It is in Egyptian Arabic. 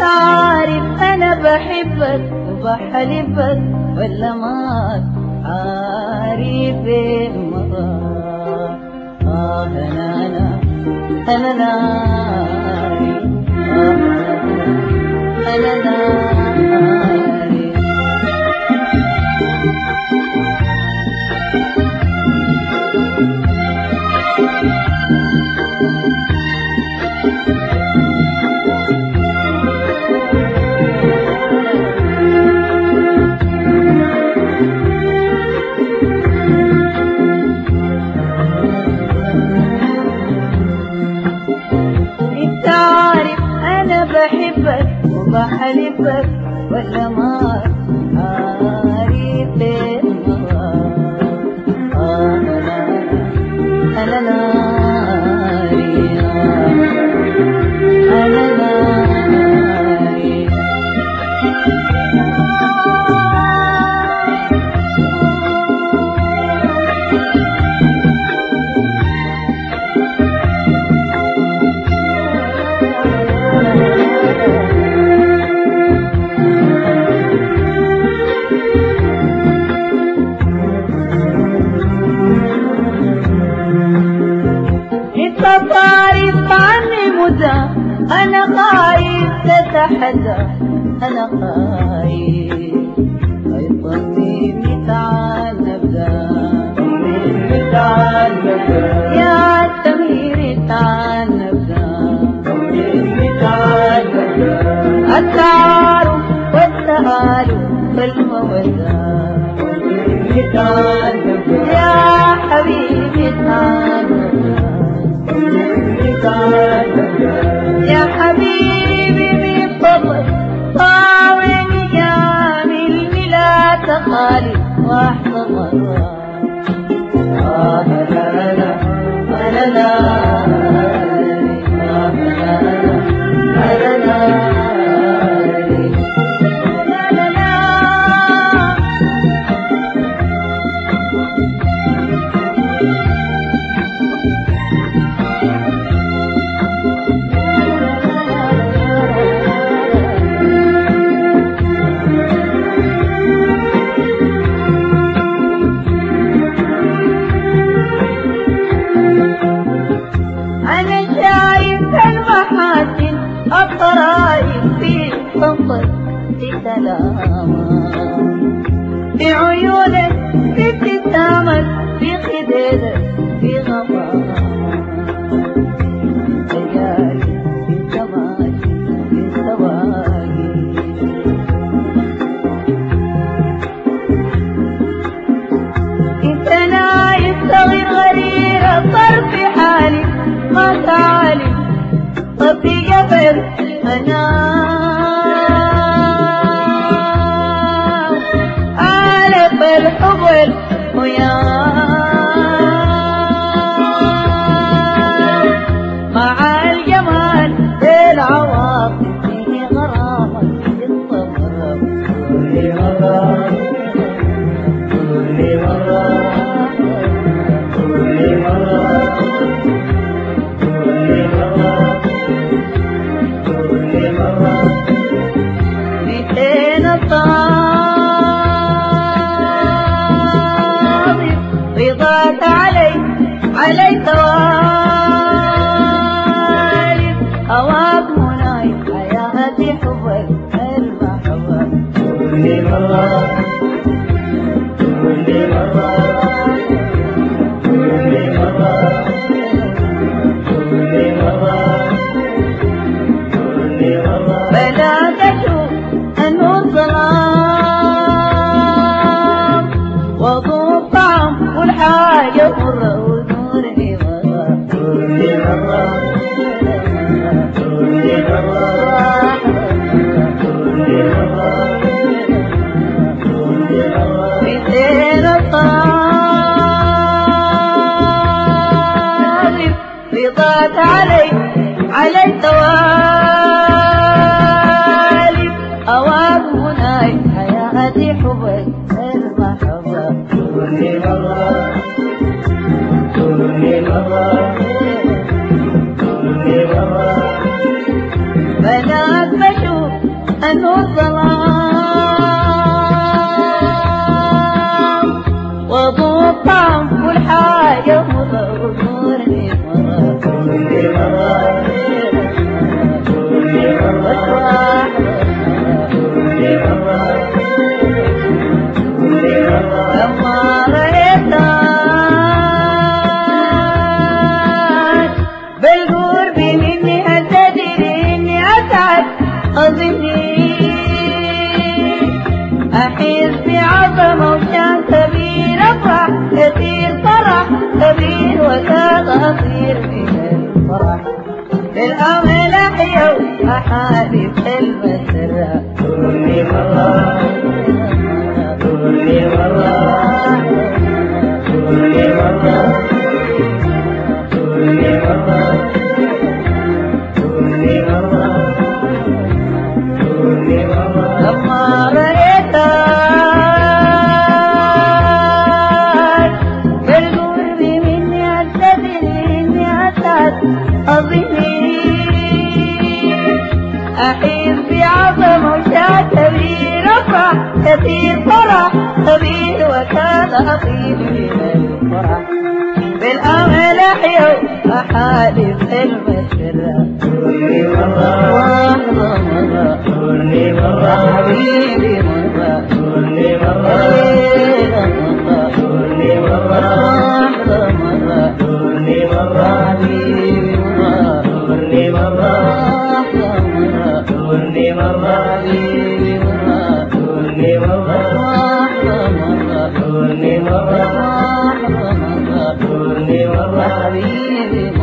عارف انا بحبك وبحلفك ولا ما عارف المرار آه أنا أنا أنا ناري آه أنا ناري انت عارف انا بحبك وبحلفك ولا ما عارف المرار آه انا انا ناري آه انا ناري انت تعرف عني مدى انا خايف تتحدى انا خايف يطمني تعال نبدا تعال نبدا يا سمير تعال نبدا تعال نبدا التعارف والتآلف والمودة تعال نبدا يا حبيبي تعال نبدا تعال نبدا يا حبيبي من فضلك طاوعني جامل بلا تخالف واحفظ مرات آه لا لا أنا لا آه لا لا أنا لا لا لا لا أنا شايف المحاسن الطرايف في صفر في سلامة في عيونك في ابتسامك في خديدك في غمامة ليالي في سماك في سواقي انت نايم صغير غرير صار في حالي ما تعالي طبي قبل انا عارف الحب ويا مع الجمال العواطف فيه غرامك الصبر كل مرة كل مرة كل مرة كل مرة كل مرة بين الصادق رضاك علي علي توالي هواك مناي حياتي حبك المحبة كل مرة كل مرة كل مرة كل مرة كل مرة فلا تشوف أنه الظلام وضوء الطعم والحاجة مرة ونور حوار كل مرة كل مرة كل مرة كل مرة مثل الطالب رضاك علي علي توالي أواك مناي حياتي حبك المحبة كل مرة كل مرة كل مرة بنات بشوف وذوق طعم كل حاجة مرة وزورني مرة زورني مرة زورني مرة زورني مرة زورني مرة لما رأيتك بالقرب مني هل تدري اني اسعد اظني احس بعظمة وشان كبير افرح كثير فرح كبير وكاد اطير من الفرح بالامل احيا واحالي بكلمة سرها زورني مرة زورني مرة زورني مرة زورني مرة زورني مرة زورني مرة لما رأيتك بالقرب مني أعتذر إني أسعد أظني أحس بعظمة وشاء كبير أفرح كثير فرح كبير وكاد أطير من الفرح بالأمل أحيا أحالي بكلمة سرها زورني مرة واحدة مرة زورني مرة حبيبي مرة زورني مرة ليلة مرة زورني مرة واحدة مرة زورني مرة حبيبي مرة زورني مرة واحدة مرة زورني مرة حبيبي مرة زورني مرة واحدة مرة زورني مرة واحدة مرة زورني مرة حبيبي